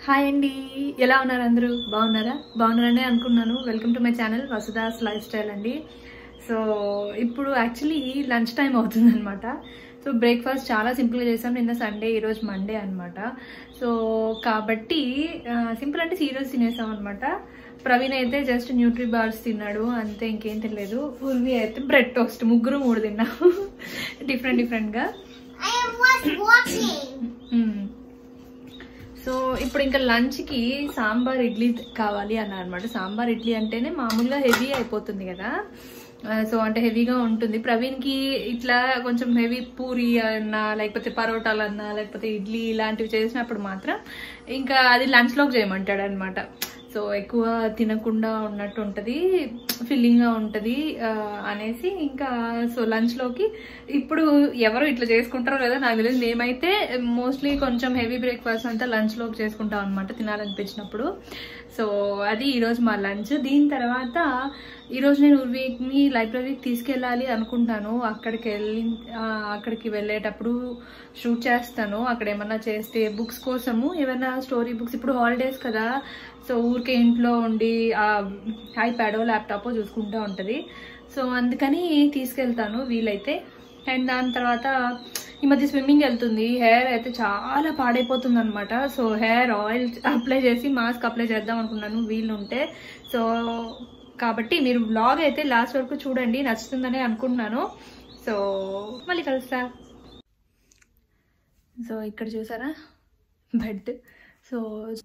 Hi అండి ఎలా ఉన్నారు అందరూ బాగున్నారా బాగున్నారని అనుకున్నాను welcome to my channel Vasudha's life style అండి సో ఇప్పుడు యాక్చువల్లీ లంచ్ టైం అవుతుంది అనమాట సో బ్రేక్ఫాస్ట్ చాలా సింపుల్గా చేసాం నిన్న సండే ఈరోజు మండే అనమాట సో కాబట్టి సింపుల్ అంటే సీరియస్ తినేసాం అనమాట ప్రవీణ్ అయితే జస్ట్ న్యూట్రీ బార్స్ తిన్నాడు అంతే ఇంకేం తినలేదు ఉర్వి అయితే బ్రెడ్ టోస్ట్ ముగ్గురు మూడు తిన్నాము డిఫరెంట్ డిఫరెంట్గా I was watching. Hmm. So ఇప్పుడు ఇంకా లంచ్కి సాంబార్ ఇడ్లీ కావాలి అన్నారు అనమాట సాంబార్ ఇడ్లీ అంటేనే మామూలుగా హెవీ అయిపోతుంది కదా ఆ, సో అంటే హెవీగా ఉంటుంది ప్రవీణ్కి ఇట్లా కొంచెం హెవీ పూరి అన్నా లేకపోతే పరోటాలు అన్నా లేకపోతే ఇడ్లీ ఇలాంటివి చేసినప్పుడు మాత్రం ఇంకా అది లంచ్లోకి చేయమంటాడు అనమాట సో ఎక్కువ తినకుండా ఉన్నట్టు ఉంటుంది ఫిల్లింగ్గా ఉంటుంది ఆ, అనేసి ఇంకా సో లంచ్లోకి ఇప్పుడు ఎవరు ఇట్లా చేసుకుంటారో లేదా నాకు తెలియదు మేమైతే మోస్ట్లీ కొంచెం హెవీ బ్రేక్ఫాస్ట్ అంతా లంచ్లోకి చేసుకుంటాం అనమాట తినాలనిపించినప్పుడు సో అది ఈరోజు మా లంచ్ దీని తర్వాత ఈరోజు నేను ఉర్వీక్ని లైబ్రరీకి తీసుకెళ్ళాలి అనుకుంటాను అక్కడికి వెళ్ళి ఆ, అక్కడికి వెళ్ళేటప్పుడు షూట్ చేస్తాను అక్కడ ఏమన్నా చేస్తే బుక్స్ కోసము ఏమైనా స్టోరీ బుక్స్ ఇప్పుడు హాలిడేస్ కదా సో ఊరికే ఇంట్లో ఉండి ఐప్యాడో ల్యాప్టాపో చూసుకుంటూ ఉంటుంది సో అందుకని తీసుకెళ్తాను వీలైతే అండ్ దాని తర్వాత ఈ మధ్య స్విమ్మింగ్ వెళ్తుంది హెయిర్ అయితే చాలా పాడైపోతుంది అనమాట సో హెయిర్ ఆయిల్ అప్లై చేసి మాస్క్ అప్లై చేద్దాం అనుకున్నాను వీలు ఉంటే సో కాబట్టి మీరు బ్లాగ్ అయితే లాస్ట్ వరకు చూడండి నచ్చుతుందని అనుకుంటున్నాను సో మళ్ళీ కలుస్తా సో ఇక్కడ చూసారా bed so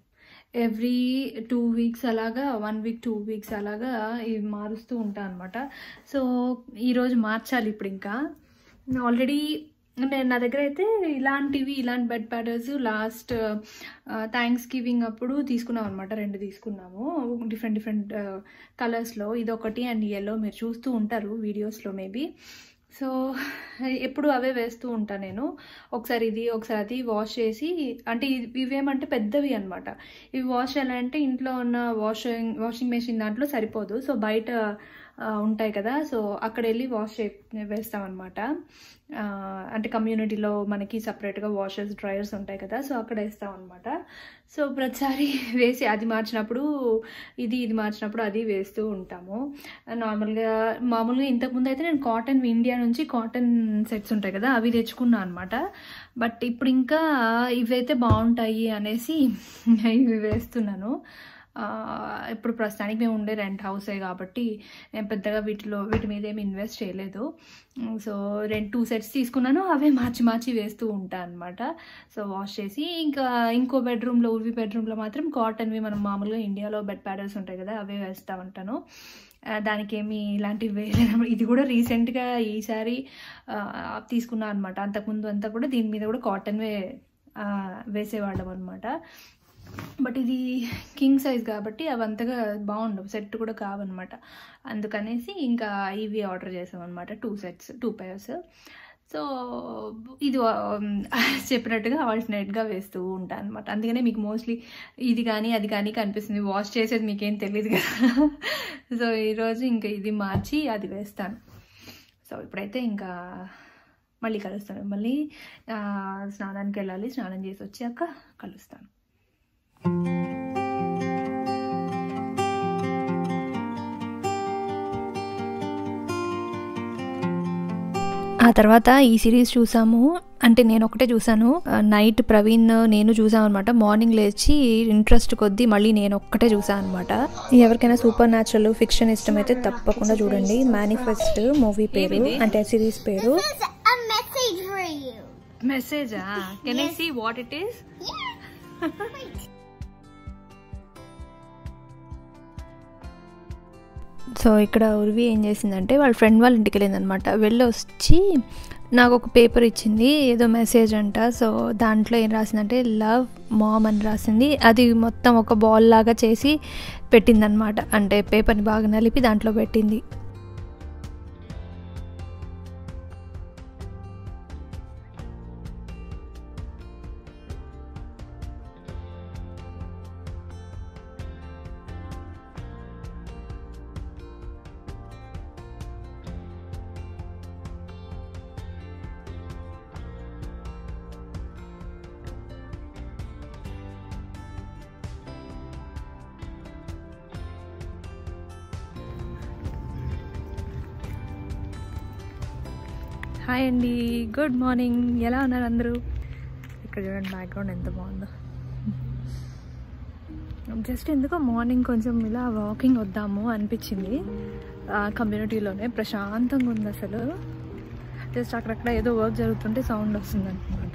every two weeks అలాగా వన్ వీక్ టూ వీక్స్ అలాగా ఇవి మారుస్తూ ఉంటా అనమాట సో ఈరోజు మార్చాలి ఇప్పుడు ఇంకా ఆల్రెడీ నేను నా దగ్గర అయితే ఇలాంటివి ఇలాంటి bed patterns last Thanksgiving అప్పుడు తీసుకున్నాం అనమాట రెండు తీసుకున్నాము డిఫరెంట్ డిఫరెంట్ కలర్స్లో ఇదొకటి అండ్ ఎల్లో మీరు చూస్తూ ఉంటారు వీడియోస్లో మేబీ సో ఎప్పుడు అవే వేస్తూ ఉంటాను నేను ఒకసారి ఇది ఒకసారి అది వాష్ చేసి అంటే ఇవి- ఇవేమంటే పెద్దవి అనమాట ఇవి వాష్ చేయాలంటే ఇంట్లో ఉన్న వాషింగ్ వాషింగ్ మెషిన్ దాంట్లో సరిపోదు సో బయట ఆ, ఉంటాయి కదా సో అక్కడ వెళ్ళి వాష్ చే వేస్తామన్నమాట ఆ, అంటే కమ్యూనిటీలో మనకి సపరేట్గా వాషర్స్ డ్రైయర్స్ ఉంటాయి కదా సో అక్కడ వేస్తాం అనమాట సో ప్రతిసారి వేసి అది మార్చినప్పుడు ఇది ఇది మార్చినప్పుడు అది వేస్తూ ఉంటాము నార్మల్గా మామూలుగా ఇంతకుముందు అయితే నేను కాటన్ ఇండియా నుంచి కాటన్ సెట్స్ ఉంటాయి కదా అవి తెచ్చుకున్నాను అనమాట బట్ ఇప్పుడు ఇంకా ఇవైతే బాగుంటాయి అనేసి ఇవి వేస్తున్నాను ఆ, ఇప్పుడు ప్రస్తుతానికి మేము ఉండే రెంట్ హౌసే కాబట్టి నేను పెద్దగా వీటిలో వీటి మీద ఏమి ఇన్వెస్ట్ చేయలేదు ఉమ్, సో రెండు టూ సెట్స్ తీసుకున్నాను అవే మార్చి మార్చి వేస్తూ ఉంటాను అనమాట సో వాష్ చేసి ఇంకా ఇంకో బెడ్రూమ్లో ఉర్వి బెడ్రూమ్లో మాత్రం కాటన్వి మనం మామూలుగా ఇండియాలో బెడ్ ప్యాడర్స్ ఉంటాయి కదా అవే వేస్తూ ఉంటాను ఆ, దానికి ఏమి ఇలాంటివి వేయలేదు ఇది కూడా రీసెంట్గా ఈసారి ఆ, తీసుకున్నాను అనమాట అంతకుముందు అంతా కూడా దీని మీద కూడా కాటన్వే ఆ, వేసేవాళ్ళం అనమాట బట్ ఇది కింగ్ సైజ్ కాబట్టి అవి అంతగా బాగుండవు సెట్ కూడా కావన్నమాట అందుకనేసి ఇంకా ఇవి ఆర్డర్ చేసామన్నమాట two sets two pairs so ఇది ఉమ్, చెప్పినట్టుగా ఆల్టర్నేట్గా వేస్తూ ఉంటాను అనమాట అందుకనే మీకు మోస్ట్లీ ఇది కానీ అది కానీ కనిపిస్తుంది వాష్ చేసేది మీకేం తెలియదు కదా సో ఈరోజు ఇంకా ఇది మార్చి అది వేస్తాను సో ఇప్పుడైతే ఇంకా మళ్ళీ కలుస్తాను మళ్ళీ ఆ, స్నానానికి వెళ్ళాలి స్నానం చేసి వచ్చాక కలుస్తాను ఆ తర్వాత ఈ సిరీస్ చూసాము అంటే నేను ఒకటే చూసాను ఆ, నైట్ ప్రవీణ్ నేను చూసాను అనమాట మార్నింగ్ లేచి ఇంట్రెస్ట్ కొద్దీ మళ్ళీ నేను ఒక్కటే చూసాను అనమాట ఎవరికైనా సూపర్ న్యాచురల్ ఫిక్షన్ ఇష్టమైతే తప్పకుండా చూడండి మేనిఫెస్ట్ మూవీ పేరు అంటే సిరీస్ పేరు This is a message for you. మెసేజా can I see what it is Yeah. Wait. So ఇక్కడ ఉర్వి ఏం చేసిందంటే వాళ్ళ ఫ్రెండ్ వాళ్ళ ఇంటికి వెళ్ళిందనమాట వెళ్ళి వచ్చి నాకు ఒక పేపర్ ఇచ్చింది ఏదో మెసేజ్ అంట సో దాంట్లో ఏం రాసిందంటే లవ్ మామ్ అని రాసింది అది మొత్తం ఒక బాల్ లాగా చేసి పెట్టిందనమాట అంటే పేపర్ని బాగా నలిపి దాంట్లో పెట్టింది హాయ్ అండి గుడ్ మార్నింగ్ ఎలా ఉన్నారు అందరూ ఇక్కడ చూడండి బ్యాక్గ్రౌండ్ ఎంత బాగుందో జస్ట్ ఎందుకో మార్నింగ్ కొంచెం ఇలా వాకింగ్ వద్దాము అనిపించింది కమ్యూనిటీలోనే ప్రశాంతంగా ఉంది అసలు జస్ట్ అక్కడక్కడ ఏదో వర్క్ జరుగుతుంటే సౌండ్ వస్తుంది అనమాట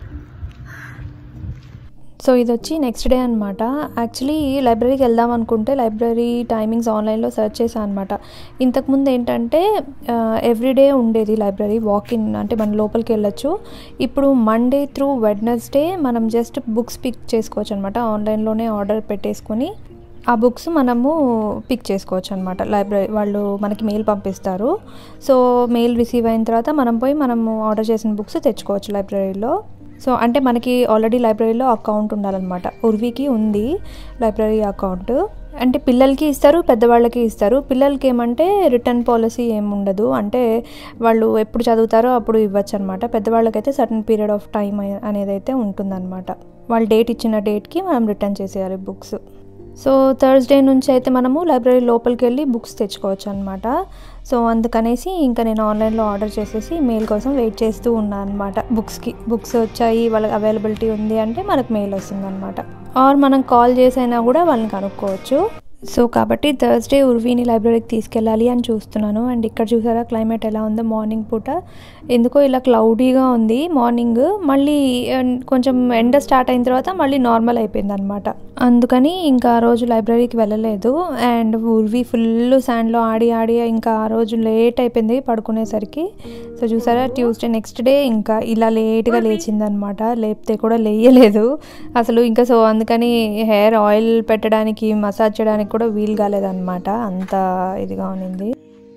సో ఇది వచ్చి నెక్స్ట్ డే అనమాట యాక్చువల్లీ లైబ్రరీకి వెళ్దాం అనుకుంటే లైబ్రరీ టైమింగ్స్ ఆన్లైన్లో సెర్చ్ చేశాను అనమాట ఇంతకుముందు ఏంటంటే ఎవ్రీడే ఉండేది లైబ్రరీ వాక్ ఇన్ అంటే మనం లోపలికి వెళ్ళొచ్చు ఇప్పుడు మండే త్రూ వెడ్నెస్డే మనం జస్ట్ బుక్స్ పిక్ చేసుకోవచ్చు అనమాట ఆన్లైన్లోనే ఆర్డర్ పెట్టేసుకొని ఆ బుక్స్ మనము పిక్ చేసుకోవచ్చు అనమాట లైబ్రరీ వాళ్ళు మనకి మెయిల్ పంపిస్తారు సో మెయిల్ రిసీవ్ అయిన తర్వాత మనం పోయి మనము ఆర్డర్ చేసిన బుక్స్ తెచ్చుకోవచ్చు లైబ్రరీలో సో అంటే మనకి ఆల్రెడీ లైబ్రరీలో అకౌంట్ ఉండాలన్నమాట ఉర్వీకి ఉంది లైబ్రరీ అకౌంట్ అంటే పిల్లలకి ఇస్తారు పెద్దవాళ్ళకి ఇస్తారు పిల్లలకి ఏమంటే రిటర్న్ పాలసీ ఏమి ఉండదు అంటే వాళ్ళు ఎప్పుడు చదువుతారో అప్పుడు ఇవ్వచ్చు అనమాట పెద్దవాళ్ళకైతే సర్టన్ పీరియడ్ ఆఫ్ టైం అనేది అయితే ఉంటుందన్నమాట వాళ్ళు డేట్ ఇచ్చిన డేట్కి మనం రిటర్న్ చేసేయాలి బుక్స్ సో థర్స్డే నుంచి అయితే మనము లైబ్రరీ లోపలికి వెళ్ళి బుక్స్ తెచ్చుకోవచ్చు అనమాట సో అందుకనేసి ఇంకా నేను ఆన్లైన్లో ఆర్డర్ చేసేసి మెయిల్ కోసం వెయిట్ చేస్తూ ఉన్నాను అనమాట బుక్స్కి బుక్స్ వచ్చాయి వాళ్ళకి అవైలబిలిటీ ఉంది అంటే మనకు మెయిల్ వస్తుంది అనమాట ఆర్ మనం కాల్ చేసైనా కూడా వాళ్ళని కనుక్కోవచ్చు సో కాబట్టి థర్స్డే ఉర్వీని లైబ్రరీకి తీసుకెళ్ళాలి అని చూస్తున్నాను అండ్ ఇక్కడ చూసారా క్లైమేట్ ఎలా ఉందో మార్నింగ్ పూట ఎందుకో ఇలా క్లౌడీగా ఉంది మార్నింగ్ మళ్ళీ కొంచెం ఎండ స్టార్ట్ అయిన తర్వాత మళ్ళీ నార్మల్ అయిపోయింది అనమాట అందుకని ఇంకా ఆ రోజు లైబ్రరీకి వెళ్ళలేదు అండ్ ఉర్వి ఫుల్ శాండ్లో ఆడి ఆడి ఇంకా ఆ రోజు లేట్ అయిపోయింది పడుకునేసరికి సో చూసారా ట్యూస్డే నెక్స్ట్ డే ఇంకా ఇలా లేట్గా లేచిందనమాట లేపితే కూడా లేయలేదు అసలు ఇంకా సో అందుకని హెయిర్ ఆయిల్ పెట్టడానికి మసాజ్ చేయడానికి కూడా వీలు కాలేదన్నమాట అంత ఇదిగా ఉన్నింది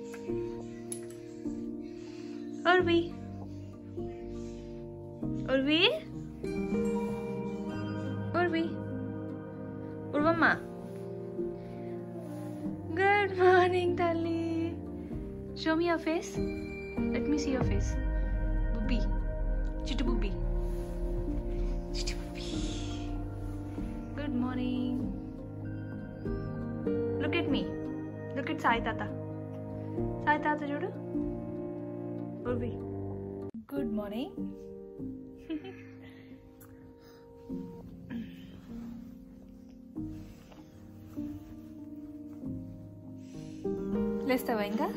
ఉర్వి ఉర్వి ఉర్వి ఉర్వమ్మ గుడ్ మార్నింగ్ తల్లి show me your face let me see your face బుబ్బి చిట్టు బుబ్బి చిట్టు బుబ్బి good morning look at me look at Sai తాత సాయి తాత చూడు ఉర్వి గుడ్ మార్నింగ్ లేస్తావా ఇంకా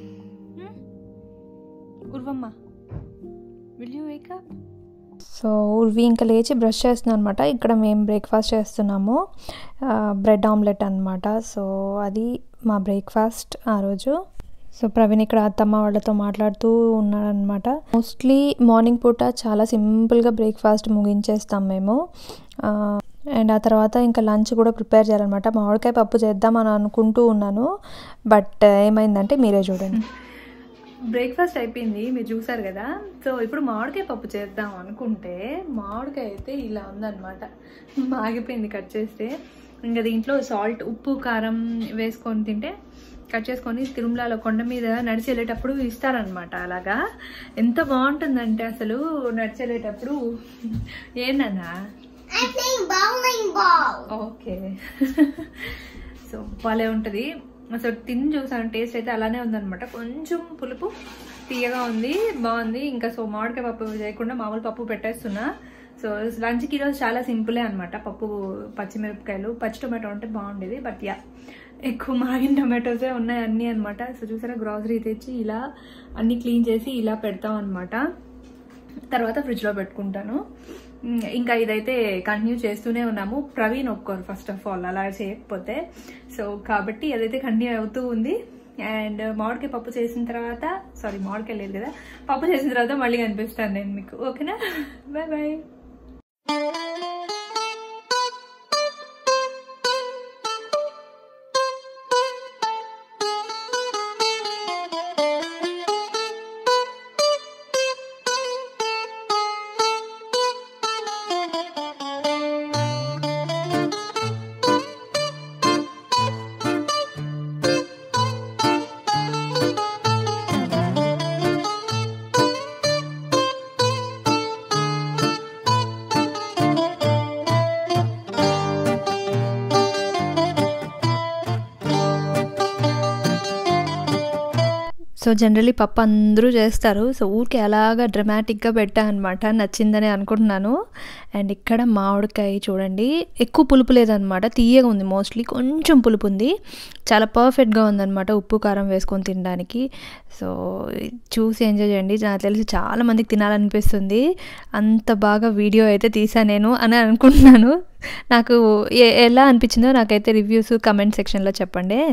ఉర్వమ్మ will you wake up so Urvi ఇంకా లేచి బ్రష్ చేస్తున్నాం అనమాట ఇక్కడ మేము బ్రేక్ఫాస్ట్ చేస్తున్నాము బ్రెడ్ ఆమ్లెట్ అనమాట సో అది మా బ్రేక్ఫాస్ట్ ఆ రోజు సో ప్రవీణ్ ఇక్కడ అత్తమ్మ వాళ్ళతో మాట్లాడుతూ ఉన్నాడనమాట మోస్ట్లీ మార్నింగ్ పూట చాలా సింపుల్గా బ్రేక్ఫాస్ట్ ముగించేస్తాం మేము అండ్ ఆ తర్వాత ఇంకా లంచ్ కూడా ప్రిపేర్ చేయాలన్నమాట మామిడికాయ పప్పు చేద్దామని అనుకుంటూ ఉన్నాను బట్ ఏమైందంటే మీరే చూడండి బ్రేక్ఫాస్ట్ అయిపోయింది మీరు చూసారు కదా సో ఇప్పుడు మామిడికాయ పప్పు చేద్దాం అనుకుంటే మామిడికాయ అయితే ఇలా ఉందన్నమాట ఆగిపోయింది కట్ చేస్తే ఇంకా దీంట్లో సాల్ట్ ఉప్పు కారం వేసుకొని తింటే కట్ చేసుకొని తిరుమలలో కొండ మీద నడిచి వెళ్ళేటప్పుడు ఇస్తారనమాట అలాగా ఎంత బాగుంటుందంటే అసలు నడిచి వెళ్ళేటప్పుడు ఏందన్నా I'm playing bowling ball. Okay so భలే ఉంటుంది అసలు తిని చూసాను టేస్ట్ అయితే అలానే ఉందన్నమాట కొంచెం పులుపు తీయగా ఉంది బాగుంది ఇంకా సో మామిడికాయ పప్పు చేయకుండా మామూలు పప్పు పెట్టేస్తున్నా సో లంచ్కి ఈరోజు చాలా సింపులే అనమాట పప్పు పచ్చిమిరపకాయలు పచ్చి టొమాటో అంటే బాగుండేది బట్ యా ఎక్కువ మాగిన టొమాటోసే ఉన్నాయి అన్నీ అనమాట సో చూసారా గ్రాసరీ తెచ్చి ఇలా అన్నీ క్లీన్ చేసి ఇలా పెడతాం అనమాట తర్వాత ఫ్రిడ్జ్లో పెట్టుకుంటాను ఉమ్, ఇంకా ఇదైతే కంటిన్యూ చేస్తూనే ఉన్నాము ప్రవీణ్ ఒప్పుకోరు ఫస్ట్ ఆఫ్ ఆల్ అలా చేయకపోతే సో కాబట్టి అదైతే కంటిన్యూ అవుతూ ఉంది అండ్ మామిడికాయ పప్పు చేసిన తర్వాత సారీ మామిడికాయ లేదు కదా పప్పు చేసిన తర్వాత మళ్ళీ కనిపిస్తాను నేను మీకు ఓకేనా బాయ్ బాయ్ జనరలీ పప్పు అందరూ చేస్తారు సో ఊరికి అలాగా డ్రమాటిక్గా పెట్టా అనమాట నచ్చిందని అనుకుంటున్నాను అండ్ ఇక్కడ మామిడికాయ చూడండి ఎక్కువ పులుపు లేదనమాట తీయగా ఉంది మోస్ట్లీ కొంచెం పులుపు ఉంది చాలా పర్ఫెక్ట్గా ఉందన్నమాట ఉప్పు కారం వేసుకొని తినడానికి సో చూసి ఎంజాయ్ చేయండి నాకు తెలిసి చాలా మందికి తినాలనిపిస్తుంది అంత బాగా వీడియో అయితే తీసా నేను అని అనుకుంటున్నాను నాకు ఎ- ఎలా అనిపించిందో నాకైతే రివ్యూస్ కమెంట్ సెక్షన్లో చెప్పండి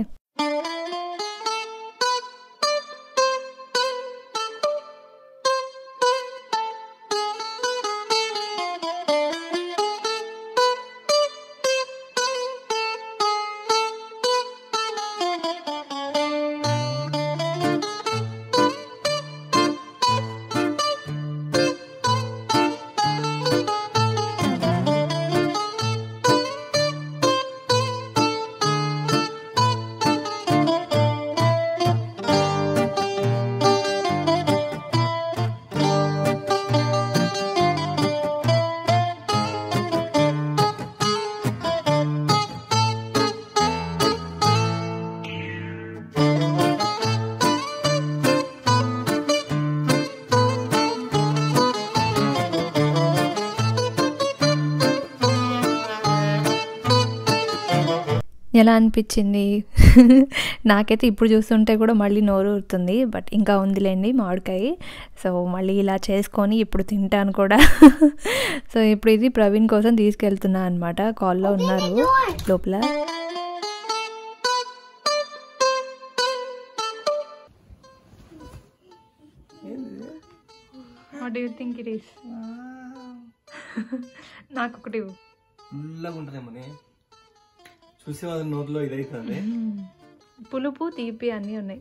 ఎలా అనిపించింది నాకైతే ఇప్పుడు చూస్తుంటే కూడా మళ్ళీ నోరు ఊరుతుంది బట్ ఇంకా ఉందిలేండి మామిడికాయ సో మళ్ళీ ఇలా చేసుకొని ఇప్పుడు తింటాను కూడా సో ఇప్పుడు ఇది ప్రవీణ్ కోసం తీసుకెళ్తున్నా అనమాట కాల్లో ఉన్నారు లోపల what do think it is నాకు ఒకటి ఫుల్గా ఉంటుందేమోనే చూసే వాళ్ళ నోట్లో ఇదైతుంది పులుపు తీపి అన్నీ ఉన్నాయి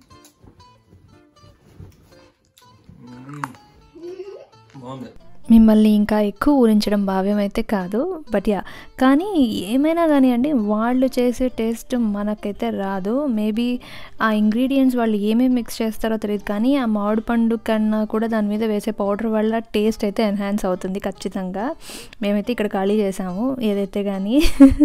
బాగుంది మిమ్మల్ని ఇంకా ఎక్కువ ఊరించడం భావ్యం అయితే కాదు బట్ యా కానీ ఏమైనా కానివ్వండి వాళ్ళు చేసే టేస్ట్ మనకైతే రాదు మేబీ ఆ ఇంగ్రీడియంట్స్ వాళ్ళు ఏమేమి మిక్స్ చేస్తారో తెలియదు కానీ ఆ మామిడి పండు కన్నా కూడా దాని మీద వేసే పౌడర్ వల్ల టేస్ట్ అయితే ఎన్హాన్స్ అవుతుంది ఖచ్చితంగా మేమైతే ఇక్కడ ఖాళీ చేసాము ఏదైతే కానీ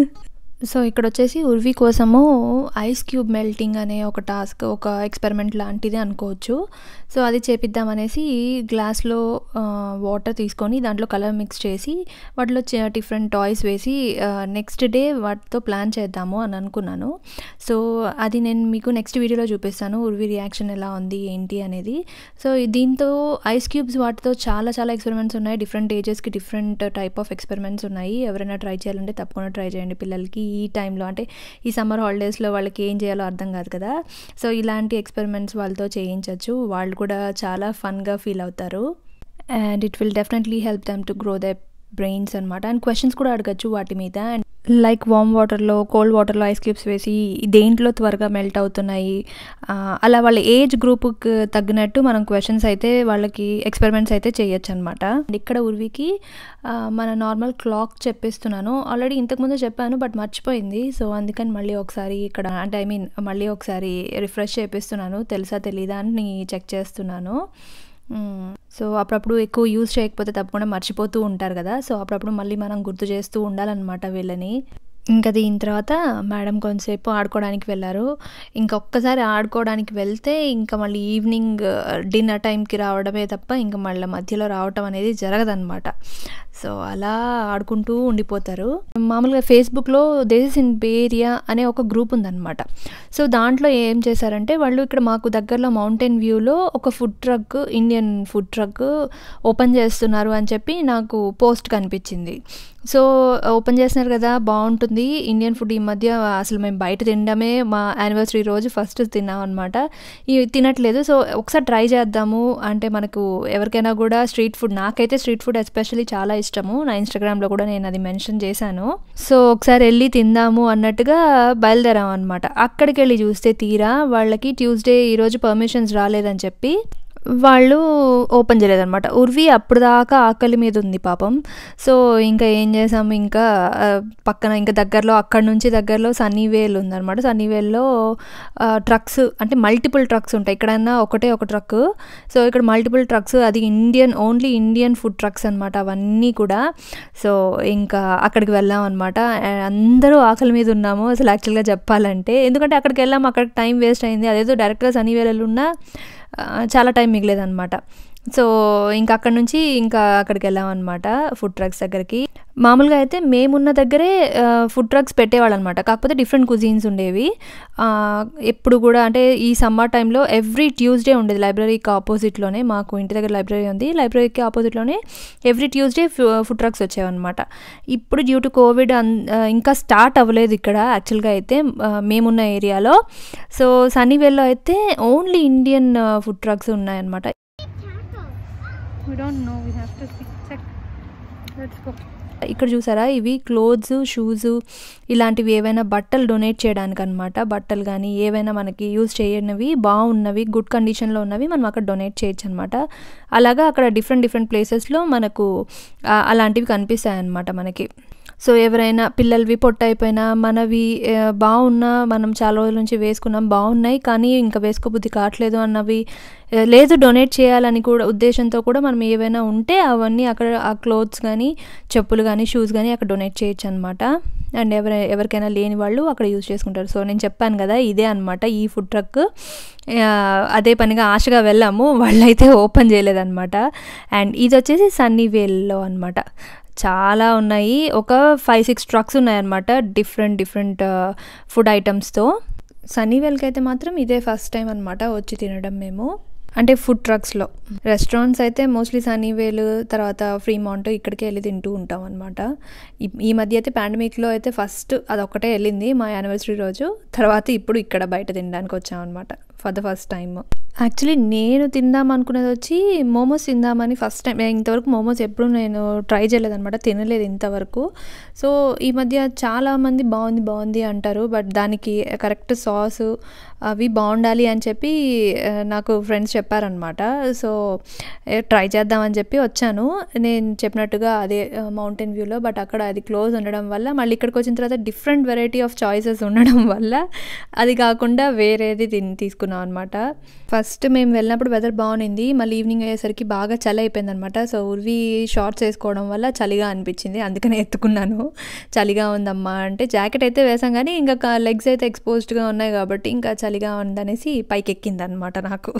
సో ఇక్కడ వచ్చేసి ఉర్వి కోసము ఐస్ క్యూబ్ మెల్టింగ్ అనే ఒక టాస్క్ ఒక ఎక్స్పెరిమెంట్ లాంటిది అనుకోవచ్చు సో అది చేపిద్దామనేసి గ్లాస్లో వాటర్ తీసుకొని దాంట్లో కలర్ మిక్స్ చేసి వాటిలో డిఫరెంట్ టాయ్స్ వేసి నెక్స్ట్ డే వాటితో ప్లాన్ చేద్దాము అని అనుకున్నాను సో అది నేను మీకు నెక్స్ట్ వీడియోలో చూపిస్తాను ఉర్వి రియాక్షన్ ఎలా ఉంది ఏంటి అనేది సో దీంతో ఐస్ క్యూబ్స్ వాటితో చాలా చాలా ఎక్స్పెరిమెంట్స్ ఉన్నాయి డిఫరెంట్ ఏజెస్కి డిఫరెంట్ టైప్ ఆఫ్ ఎక్స్పెరిమెంట్స్ ఉన్నాయి ఎవరైనా ట్రై చేయాలంటే తప్పకుండా ట్రై చేయండి పిల్లలకి ఈ టైంలో అంటే ఈ సమ్మర్ హాలిడేస్లో వాళ్ళకి ఏం చేయాలో అర్థం కాదు కదా సో ఇలాంటి ఎక్స్పెరిమెంట్స్ వాళ్ళతో చేయించవచ్చు వాళ్ళు కూడా చాలా ఫన్గా ఫీల్ అవుతారు and it will definitely help them to grow the brains అనమాట అండ్ క్వశ్చన్స్ కూడా అడగచ్చు వాటి మీద అండ్ లైక్ వామ్ వాటర్లో కోల్డ్ వాటర్లో ఐస్ క్యూబ్స్ వేసి దేంట్లో త్వరగా మెల్ట్ అవుతున్నాయి ఆ, అలా వాళ్ళ ఏజ్ గ్రూప్కి తగ్గినట్టు మనం క్వశ్చన్స్ అయితే వాళ్ళకి ఎక్స్పెరిమెంట్స్ అయితే చేయొచ్చు అనమాట ఇక్కడ ఉర్వికి ఆ, మన నార్మల్ క్లాక్ చెప్పిస్తున్నాను ఆల్రెడీ ఇంతకుముందు చెప్పాను బట్ మర్చిపోయింది సో అందుకని మళ్ళీ ఒకసారి ఇక్కడ అంటే ఐ మీన్ మళ్ళీ ఒకసారి రిఫ్రెష్ చేపిస్తున్నాను తెలుసా తెలీదా అని చెక్ చేస్తున్నాను మ్మ్. సో అప్పుడప్పుడు ఎక్కువ యూజ్ చేయకపోతే తప్పకుండా మర్చిపోతూ ఉంటారు కదా సో అప్పుడప్పుడు మళ్ళీ మనం గుర్తు చేస్తూ ఉండాలన్నమాట వీళ్ళని ఇంకా దీని తర్వాత మేడం కొంతసేపు ఆడుకోవడానికి వెళ్ళారు ఇంకొక్కసారి ఆడుకోవడానికి వెళ్తే ఇంకా మళ్ళీ ఈవినింగ్ డిన్నర్ టైంకి రావడమే తప్ప ఇంకా మళ్ళీ మధ్యలో రావటం అనేది జరగదన్నమాట సో అలా ఆడుకుంటూ ఉండిపోతారు మామూలుగా ఫేస్బుక్లో దేశస్ ఇన్ బేరియా అనే ఒక గ్రూప్ ఉందన్నమాట సో దాంట్లో ఏం చేశారంటే వాళ్ళు ఇక్కడ మాకు దగ్గరలో మౌంటైన్ వ్యూలో ఒక food truck Indian food truck open చేస్తున్నారు అని చెప్పి నాకు పోస్ట్ కనిపించింది సో ఓపెన్ చేస్తున్నారు కదా బాగుంటుంది ఇండియన్ ఫుడ్ ఈ మధ్య అసలు మేము బయట తినడమే మా యానివర్సరీ రోజు ఫస్ట్ తిన్నాం అనమాట ఇవి తినట్లేదు సో ఒకసారి ట్రై చేద్దాము అంటే మనకు ఎవరికైనా కూడా స్ట్రీట్ ఫుడ్ నాకైతే స్ట్రీట్ ఫుడ్ ఎస్పెషల్లీ చాలా ఇష్టము నా ఇన్స్టాగ్రామ్లో కూడా నేను అది మెన్షన్ చేశాను సో ఒకసారి వెళ్ళి తిందాము అన్నట్టుగా బయలుదేరాం అనమాట అక్కడికి వెళ్ళి చూస్తే తీరా వాళ్ళకి ట్యూస్డే ఈరోజు పర్మిషన్స్ రాలేదని చెప్పి వాళ్ళు ఓపెన్ చేయలేదన్నమాట ఉర్వి అప్పుడు దాకా ఆకలి మీద ఉంది పాపం సో ఇంకా ఏం చేసాము ఇంకా ఆ, పక్కన ఇంకా దగ్గరలో అక్కడ నుంచి దగ్గరలో సన్నీవేల్ ఉందన్నమాట సన్నీవేల్లో ట్రక్స్ అంటే మల్టిపుల్ ట్రక్స్ ఉంటాయి ఇక్కడన్నా ఒకటే ఒక ట్రక్ సో ఇక్కడ మల్టిపుల్ ట్రక్స్ అది Indian only Indian food trucks అనమాట అవన్నీ కూడా సో ఇంకా అక్కడికి వెళ్ళాం అనమాట అందరూ ఆకలి మీద ఉన్నాము అసలు యాక్చువల్గా చెప్పాలంటే ఎందుకంటే అక్కడికి వెళ్ళాము అక్కడికి టైం వేస్ట్ అయింది అదేదో డైరెక్ట్గా సన్నీవేల్ ఉన్నా ఆ, చాలా టైం మిగిలేదన్నమాట సో ఇంకా అక్కడ నుంచి ఇంకా అక్కడికి వెళ్ళామన్నమాట ఫుడ్ ట్రక్స్ దగ్గరికి మామూలుగా అయితే మేమున్న దగ్గరే ఫుడ్ ట్రక్స్ పెట్టేవాళ్ళు అనమాట కాకపోతే డిఫరెంట్ కుజీన్స్ ఉండేవి ఆ, ఎప్పుడు కూడా అంటే ఈ సమ్మర్ టైంలో ఎవ్రీ ట్యూస్డే ఉండేది లైబ్రరీకి ఆపోజిట్లోనే మాకు ఇంటి దగ్గర లైబ్రరీ ఉంది లైబ్రరీకి ఆపోజిట్లోనే ఎవ్రీ ట్యూస్డే ఫుడ్ ట్రక్స్ వచ్చేవన్నమాట ఇప్పుడు డ్యూ టు కోవిడ్ అన్- ఆ, ఇంకా స్టార్ట్ అవ్వలేదు ఇక్కడ యాక్చువల్గా అయితే ఆ, మేమున్న ఏరియాలో సో సనీవేల్లో అయితే ఓన్లీ ఇండియన్ ఫుడ్ ట్రక్స్ ఉన్నాయన్నమాట We don't know. We have to see. check. Let's go. ఇక్కడ చూసారా ఇవి క్లోత్స్ షూస్ ఇలాంటివి ఏవైనా బట్టలు డొనేట్ చేయడానికి అనమాట బట్టలు కానీ ఏవైనా మనకి యూజ్ చేయనివి బాగున్నవి గుడ్ కండిషన్లో ఉన్నవి మనం అక్కడ డొనేట్ చేయొచ్చు అనమాట అలాగా అక్కడ డిఫరెంట్ డిఫరెంట్ ప్లేసెస్లో మనకు ఆ, అలాంటివి కనిపిస్తాయి అనమాట మనకి సో ఎవరైనా పిల్లలవి పొట్ట అయిపోయినా మనవి ఆ, బాగున్నా మనం చాలా రోజుల నుంచి వేసుకున్నాం బాగున్నాయి కానీ ఇంకా వేసుకోబుద్ధి కావట్లేదు అన్నవి ఆ, లేదు డొనేట్ చేయాలని కూడా ఉద్దేశంతో కూడా మనం ఏవైనా ఉంటే అవన్నీ అక్కడ ఆ క్లోత్స్ కానీ చెప్పులు కానీ షూస్ కానీ అక్కడ డొనేట్ చేయొచ్చు అనమాట అండ్ ఎవరి ఎవరికైనా లేని వాళ్ళు అక్కడ యూజ్ చేసుకుంటారు సో నేను చెప్పాను కదా ఇదే అనమాట ఈ ఫుడ్ ట్రక్ ఆ, అదే పనిగా ఆశగా వెళ్ళాము వాళ్ళైతే ఓపెన్ చేయలేదన్నమాట అండ్ ఇది వచ్చేసి సన్నీవేల్లో అనమాట చాలా ఉన్నాయి ఒక ఫైవ్ సిక్స్ ట్రక్స్ ఉన్నాయన్నమాట డిఫరెంట్ డిఫరెంట్ ఫుడ్ ఐటమ్స్తో సన్నీవేల్కి అయితే మాత్రం ఇదే ఫస్ట్ టైం అనమాట వచ్చి తినడం మేము అంటే ఫుడ్ ట్రక్స్లో రెస్టారెంట్స్ అయితే మోస్ట్లీ సనీవేలు తర్వాత ఫ్రీమౌంట్ ఇక్కడికే వెళ్ళి తింటూ ఉంటాం అనమాట ఈ మధ్య అయితే పాండమిక్లో అయితే ఫస్ట్ అదొక్కటే వెళ్ళింది మా యానివర్సరీ రోజు తర్వాత ఇప్పుడు ఇక్కడ బయట తినడానికి వచ్చామన్నమాట for the first time actually నేను తిందాం అనుకునేది వచ్చి మోమోస్ తిందామని ఫస్ట్ టైం ఇంతవరకు మోమోస్ ఎప్పుడు నేను ట్రై చేయలేదన్నమాట తినలేదు ఇంతవరకు సో ఈ మధ్య చాలామంది బాగుంది బాగుంది అంటారు బట్ దానికి కరెక్ట్ సాస్ అవి బాగుండాలి అని చెప్పి ఆ, నాకు ఫ్రెండ్స్ చెప్పారనమాట సో ఏ, ట్రై చేద్దామని చెప్పి వచ్చాను నేను చెప్పినట్టుగా అదే మౌంటైన్ వ్యూలో బట్ అక్కడ అది క్లోజ్ ఉండడం వల్ల మళ్ళీ ఇక్కడికి వచ్చిన తర్వాత డిఫరెంట్ వెరైటీ ఆఫ్ చాయిసెస్ ఉండడం వల్ల అది కాకుండా వేరేది తిని తీసుకున్నాం అనమాట ఫస్ట్ మేము వెళ్ళినప్పుడు వెదర్ బాగుంది మళ్ళీ ఈవినింగ్ అయ్యేసరికి బాగా చలి అయిపోయింది అనమాట సో ఉర్వి షార్ట్స్ వేసుకోవడం వల్ల చలిగా అనిపించింది అందుకనే ఎత్తుకున్నాను చలిగా ఉందమ్మా అంటే జాకెట్ అయితే వేసాం కానీ ఇంకా లెగ్స్ అయితే ఎక్స్పోజ్డ్గా ఉన్నాయి కాబట్టి ఇంకా చలిగా ఉందనేసి పైకి ఎక్కింది అనమాట నాకు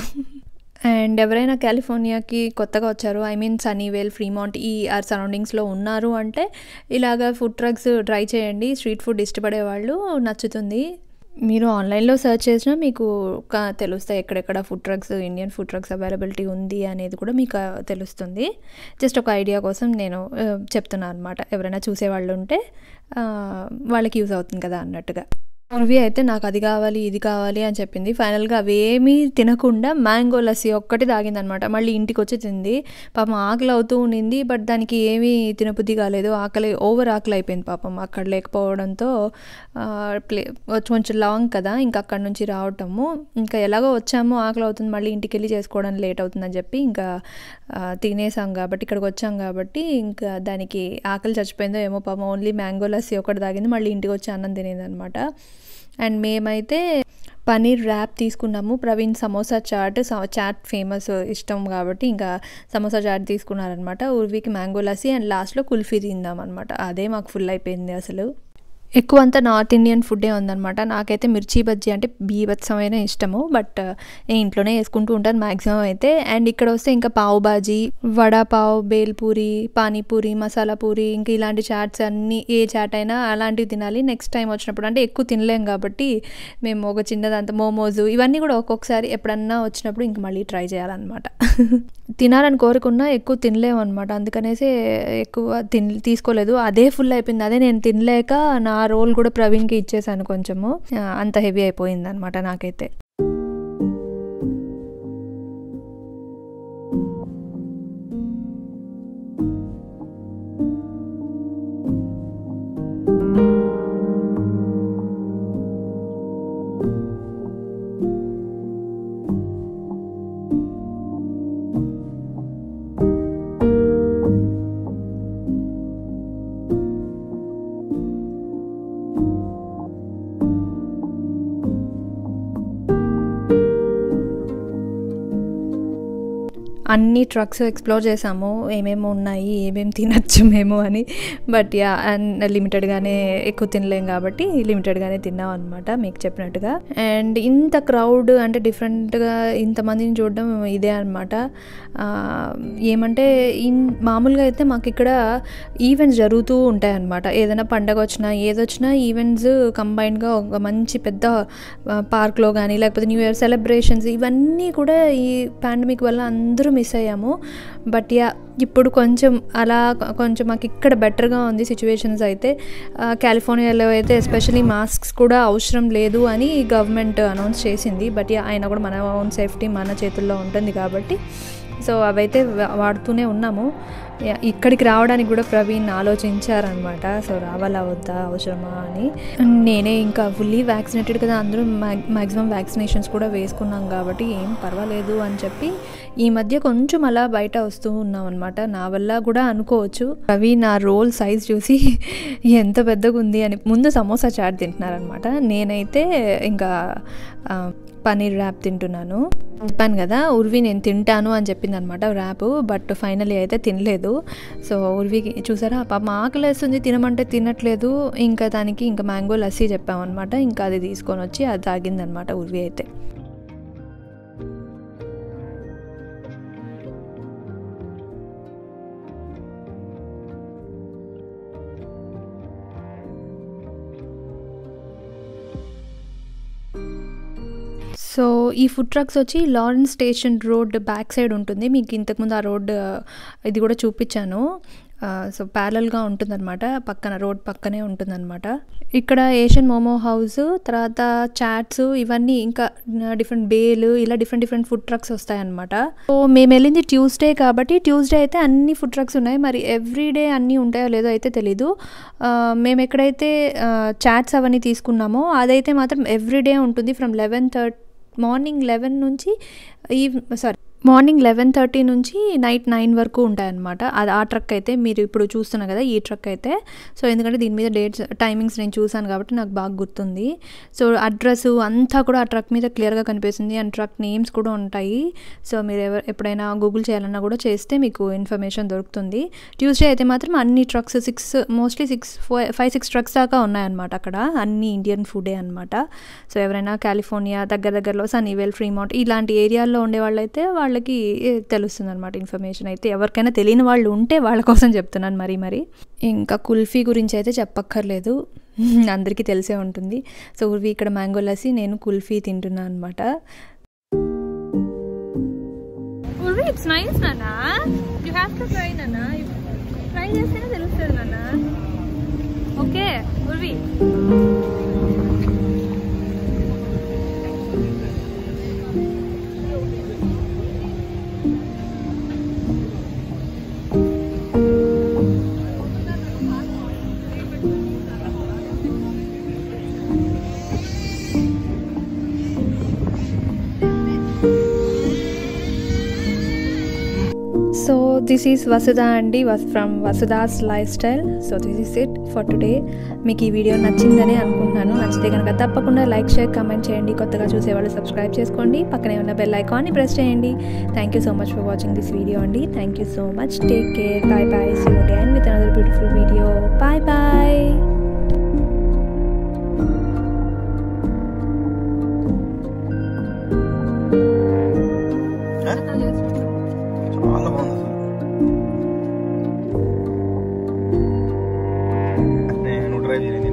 అండ్ ఎవరైనా కాలిఫోర్నియాకి కొత్తగా వచ్చారు ఐ మీన్ సనీవేల్ ఫ్రీమౌంట్ ఈ ఆర్ సరౌండింగ్స్లో ఉన్నారు అంటే ఇలాగ ఫుడ్ ట్రక్స్ ట్రై చేయండి స్ట్రీట్ ఫుడ్ ఇష్టపడే వాళ్ళు నచ్చుతుంది మీరు ఆన్లైన్లో సెర్చ్ చేసినా మీకు క- తెలుస్తాయి ఎక్కడెక్కడ food trucks Indian food trucks availability ఉంది అనేది కూడా మీకు ఆ, తెలుస్తుంది జస్ట్ ఒక ఐడియా కోసం నేను ఆ, చెప్తున్నాను అనమాట ఎవరైనా చూసేవాళ్ళు ఉంటే ఆ, వాళ్ళకి యూజ్ అవుతుంది కదా అన్నట్టుగా మూవీ అయితే నాకు అది కావాలి ఇది కావాలి అని చెప్పింది ఫైనల్గా అవేమీ తినకుండా మ్యాంగో లస్సీ ఒక్కటి తాగిందనమాట మళ్ళీ ఇంటికి వచ్చి తింది పాపం ఆకలి అవుతూ ఉండింది బట్ దానికి ఏమీ తినబుద్ధి కాలేదు ఆకలి ఓవర్ ఆకలి అయిపోయింది పాపం అక్కడ లేకపోవడంతో ఆ, ప్లే కొంచెం లాంగ్ కదా ఇంకా అక్కడ నుంచి రావటము ఇంకా ఎలాగో వచ్చాము ఆకలి అవుతుంది మళ్ళీ ఇంటికి వెళ్ళి చేసుకోవడం లేట్ అవుతుందని చెప్పి ఇంకా ఆ, తినేసాం కాబట్టి ఇక్కడికి వచ్చాం కాబట్టి ఇంకా దానికి ఆకలి చచ్చిపోయిందో ఏమో పాపం ఓన్లీ మ్యాంగో లస్సీ ఒకటి తాగింది మళ్ళీ ఇంటికి వచ్చి అన్నం తినేది అనమాట అండ్ మేమైతే పనీర్ ర్యాప్ తీసుకున్నాము ప్రవీణ్ సమోసా చాట్ స- చాట్ ఫేమస్ ఇష్టం కాబట్టి ఇంకా సమోసా చాట్ తీసుకున్నారనమాట ఉర్వికి మ్యాంగో లస్సీ అండ్ లాస్ట్లో కుల్ఫీ తిందాం అనమాట అదే మాకు ఫుల్ అయిపోయింది అసలు ఎక్కువ అంతా నార్త్ ఇండియన్ ఫుడ్డే ఉందన్నమాట నాకైతే మిర్చి బజ్జీ అంటే బీభత్సమైన ఇష్టము బట్ నేను ఇంట్లోనే వేసుకుంటూ ఉంటాను మ్యాక్సిమం అయితే అండ్ ఇక్కడ వస్తే ఇంకా పావు బాజీ వడా పావ్ బేల్పూరి పానీపూరి మసాలా పూరి ఇంకా ఇలాంటి చాట్స్ అన్నీ ఏ చాట్ అయినా అలాంటివి తినాలి నెక్స్ట్ టైం వచ్చినప్పుడు అంటే ఎక్కువ తినలేం కాబట్టి మేము ఒక చిన్నదంతా మోమోస్ ఇవన్నీ కూడా ఒక్కొక్కసారి ఎప్పుడన్నా వచ్చినప్పుడు ఇంక మళ్ళీ ట్రై చేయాలన్నమాట తినాలని కోరుకున్నా ఎక్కువ తినలేము అనమాట అందుకనేసి ఎక్కువ తిన్ తీసుకోలేదు అదే ఫుల్ అయిపోయింది అదే నేను తినలేక నా రోల్ కూడా ప్రవీణ్కి ఇచ్చేసాను కొంచెము ఆ, అంత హెవీ అయిపోయింది అనమాట నాకైతే అన్ని ట్రక్స్ ఎక్స్ప్లోర్ చేసాము ఏమేమి ఉన్నాయి ఏమేమి తినచ్చు మేము అని బట్ యా అండ్ లిమిటెడ్గానే ఎక్కువ తినలేం కాబట్టి లిమిటెడ్గానే తిన్నాం అనమాట మీకు చెప్పినట్టుగా అండ్ ఇంత క్రౌడ్ అంటే డిఫరెంట్గా ఇంతమందిని చూడడం ఇదే అనమాట ఏమంటే ఇన్ మామూలుగా అయితే మాకు ఇక్కడ ఈవెంట్స్ జరుగుతూ ఉంటాయి అనమాట ఏదైనా పండగ వచ్చినా ఏదొచ్చినా ఈవెంట్స్ కంబైన్డ్గా ఒక మంచి పెద్ద పార్క్లో కానీ లేకపోతే న్యూ ఇయర్ సెలబ్రేషన్స్ ఇవన్నీ కూడా ఈ పాండమిక్ వల్ల అందరూ మిస్ అయ్యాము బట్ యా ఇప్పుడు కొంచెం అలా కొంచెం మాకు ఇక్కడ బెటర్గా ఉంది సిచ్యువేషన్స్ అయితే ఆ, కాలిఫోర్నియాలో అయితే ఎస్పెషలీ మాస్క్స్ కూడా అవసరం లేదు అని గవర్నమెంట్ అనౌన్స్ చేసింది బట్ యా అయినా కూడా మన ఓన్ సేఫ్టీ మన చేతుల్లో ఉంటుంది కాబట్టి సో అవైతే వా- వాడుతూనే ఉన్నాము యా, ఇక్కడికి రావడానికి కూడా ప్రవీణ్ ఆలోచించారనమాట సో రావాలా వద్దా అవసరమా అని నేనే ఇంకా ఫుల్లీ వ్యాక్సినేటెడ్ కదా అందరూ మ్యాక్సిమం వ్యాక్సినేషన్స్ కూడా వేసుకున్నాం కాబట్టి ఏం పర్వాలేదు అని చెప్పి ఈ మధ్య కొంచెం అలా బయట వస్తూ ఉన్నాం అనమాట నా వల్ల కూడా అనుకోవచ్చు అవి నా రోల్ సైజ్ చూసి ఎంత పెద్దగా ఉంది అని ముందు సమోసా చాట్ తింటున్నారనమాట నేనైతే ఇంకా ఆ, పనీర్ ర్యాప్ తింటున్నాను చెప్పాను కదా ఉర్వి నేను తింటాను అని చెప్పింది అనమాట ర్యాప్ బట్ ఫైనలీ అయితే తినలేదు సో ఉర్వికి చూసారా పాప ఆకలి వేస్తుంది తినమంటే తినట్లేదు ఇంకా దానికి ఇంకా మ్యాంగో లస్సీ చెప్పామన్నమాట ఇంకా అది తీసుకొని వచ్చి అది తాగిందనమాట ఉర్వి అయితే సో ఈ ఫుడ్ ట్రక్స్ వచ్చి Lawrence station road back side ఉంటుంది మీకు ఇంతకుముందు ఆ రోడ్ ఇది కూడా చూపించాను ఆ, సో ప్యారల్గా ఉంటుందన్నమాట పక్కన రోడ్ పక్కనే ఉంటుందన్నమాట ఇక్కడ ఏషియన్ మోమో హౌస్ తర్వాత చాట్స్ ఇవన్నీ ఇంకా డిఫరెంట్ బేలు ఇలా డిఫరెంట్ డిఫరెంట్ ఫుడ్ ట్రక్స్ వస్తాయన్నమాట సో మేము వెళ్ళింది ట్యూస్డే కాబట్టి ట్యూస్డే అయితే అన్ని ఫుడ్ ట్రక్స్ ఉన్నాయి మరి ఎవ్రీ డే అన్నీ ఉంటాయో లేదో అయితే తెలీదు ఆ, మేము ఎక్కడైతే చాట్స్ అవన్నీ తీసుకున్నామో అదైతే మాత్రం ఎవ్రీ డే ఉంటుంది from eleven thirty morning eleven నుంచి eve sorry morning eleven thirty నుంచి నైట్ నైన్ వరకు ఉంటాయన్నమాట అది ఆ ట్రక్ అయితే మీరు ఇప్పుడు చూస్తున్నారు కదా ఈ ట్రక్ అయితే సో ఎందుకంటే దీని మీద డేట్స్ టైమింగ్స్ నేను చూసాను కాబట్టి నాకు బాగా గుర్తుంది సో అడ్రస్ అంతా కూడా ఆ ట్రక్ మీద క్లియర్గా కనిపిస్తుంది అండ్ ట్రక్ నేమ్స్ కూడా ఉంటాయి సో మీరు ఎవరు ఎప్పుడైనా గూగుల్ చేయాలన్నా కూడా చేస్తే మీకు ఇన్ఫర్మేషన్ దొరుకుతుంది ట్యూస్డే అయితే మాత్రం అన్ని trucks six mostly six five six trucks దాకా ఉన్నాయన్నమాట అక్కడ అన్ని ఇండియన్ ఫుడే అనమాట సో ఎవరైనా కాలిఫోర్నియా దగ్గర దగ్గరలో సనీవెల్ ఫ్రీమౌంట్ ఇలాంటి ఏరియాల్లో ఉండే వాళ్ళైతే వాళ్ళకి తెలుస్తుంది అనమాట ఇన్ఫర్మేషన్ అయితే ఎవరికైనా తెలియని వాళ్ళు ఉంటే వాళ్ళ కోసం చెప్తున్నాను మరి మరి ఇంకా కుల్ఫీ గురించి అయితే చెప్పక్కర్లేదు అందరికీ తెలిసే ఉంటుంది సో ఉర్వి ఇక్కడ మ్యాంగో లస్సీ నేను కుల్ఫీ తింటున్నాను అనమాట ఉర్వి ఇట్స్ నైస్ నానా యూ హ్యావ్ టు ట్రై నానా ట్రై చేస్తేనే తెలుస్తుంది నానా okay Urvi so this is Vasudha అండి from Vasudha's lifestyle so this is it for today మీకు ఈ వీడియో నచ్చిందని అనుకుంటున్నాను నచ్చితే కనుక తప్పకుండా లైక్ షేర్ కమెంట్ చేయండి కొత్తగా చూసేవాళ్ళు సబ్స్క్రైబ్ చేసుకోండి పక్కనే ఉన్న బెల్ ఐకాన్ని ప్రెస్ చేయండి thank you so much for watching this video అండి thank you so much take care bye bye see again with another beautiful video bye bye చాలా బాగుంది అసలు నేను ట్రై చేయలేదు